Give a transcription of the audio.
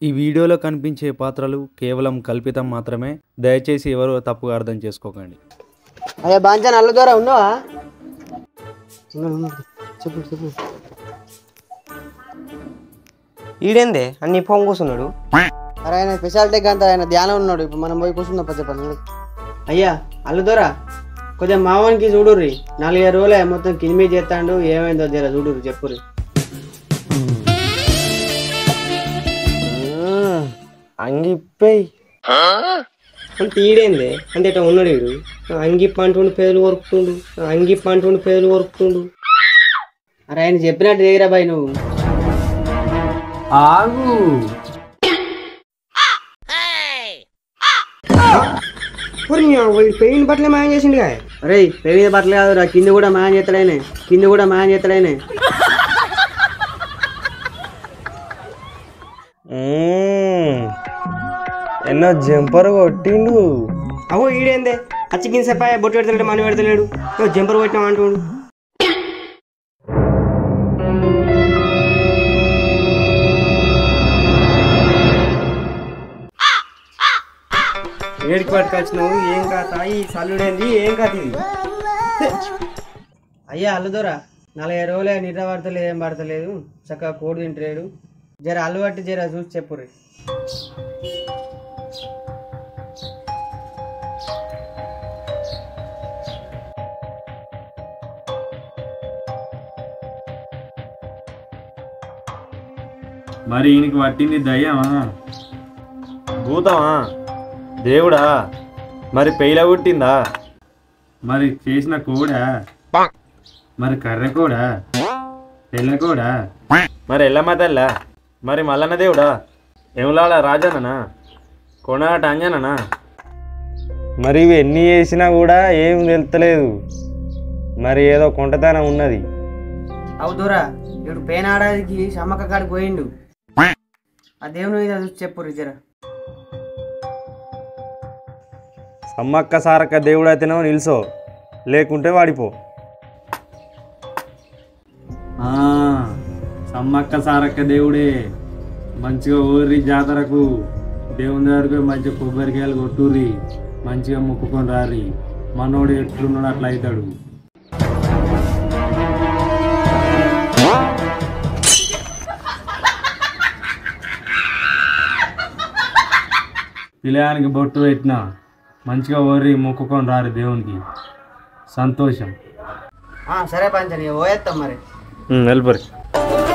ఈ వీడియోలో కనిపించే పాత్రలు కేవలం కల్పితం మాత్రమే దయచేసి ఎవరు తప్పుగా అర్థం చేసుకోకండి అయ్యా బాంచా నల్ల దూర ఉన్నావా ఉన్నాడు, ఉన్నాడు. చెప్పు చెప్పు ఈడేందే అన్ని ఫోన్ కూర్చున్నాడు అరే ఆయన స్పెషాలిటీ అంత ఆయన ధ్యానం ఉన్నాడు ఇప్పుడు మనం పోయి కూర్చుందాం పచ్చ చెప్పండి అయ్యా అల్లుదోరా కొద్దిగా మావానికి చూడుర్రి నాలుగైదు రోజులే మొత్తం కినిమి చేస్తాడు ఏమైందో జర చూడుర్రి చెప్పుర్రి అంగిప్పేయ్ అంటే ఈడేందే అంటే ఇట్లా ఉన్నాడు ఈడు అంగిప్ప అంటుండు పేదలు కొరుకుతుండు అంగిప్ప అంటుండు పేదలు కొరుకుతుండు అరే ఆయన చెప్పినట్టు చేయరా బాయ్ నువ్వు ఆగు పెయిన్ బట్టలే మాయం చేసిండుగా అరే పెరిగిన బట్టలు కాదు రా కింద కూడా మాయం చేస్తాడైనా కింద కూడా మాయం చేస్తాడైనా ఎన్నో జంపర్ కొట్టిండు అవు ఈడేందే అచ్చికిన సెపాయ బొట్టు పెడతలేడు మన పెడతలేడు నువ్వు జంపర్ కొట్టినావు అంటుండు ఏడికి పట్టుకొచ్చినావు ఏం కాత ఈ సల్లుడేంది ఏం కాత ఇది అయ్యా అల్లుదోరా నలభై రోజులే నిద్ర పడతలేదు ఏం పడతలేదు చక్కగా కోడి తింటలేడు జర అల్లు పట్టి జర చూసి చెప్పుర్రి మరి ఈయనకి పట్టింది దయ్యమా భూతమా దేవుడా మరి పెయిల పుట్టిందా మరి చేసిన కూడా మరి కర్ర కూడా తెల్ల కూడా మరి ఎల్లమ్మ తెల్ల మరి మల్లన్న దేవుడా ఏములాల రాజాననా కొనాట అంజననా మరి ఇవి ఎన్ని చేసినా కూడా ఏం తెలుస్తలేదు మరి ఏదో కొంటతనం ఉన్నది అవుతురా ఇప్పుడు పేన ఆడడానికి సమ్మక్క కాడికి పోయిండు ఆ దేవుని మీద చూసి చెప్పుర్రి జర సమ్మక్క సారక్క దేవుడు అయితేనో నిల్సో లేకుంటే వాడిపో ఆ, సమ్మక్క సారక్క దేవుడే మంచిగా ఊరి జాతరకు దేవుని దగ్గరకు పోయి మంచిగా కొబ్బరికాయలు కొట్టుర్రి మంచిగా మొక్కుకొని రారి మనోడు ఎట్లున్నాడు అట్లా అవుతాడు పిల్లగానికి బొట్టు పెట్టిన మంచిగా ఊరి మొక్కుకొని రారి దేవునికి సంతోషం ఆ, సరే పంచని పోయేస్తాం మరి వెళ్ళిపోరు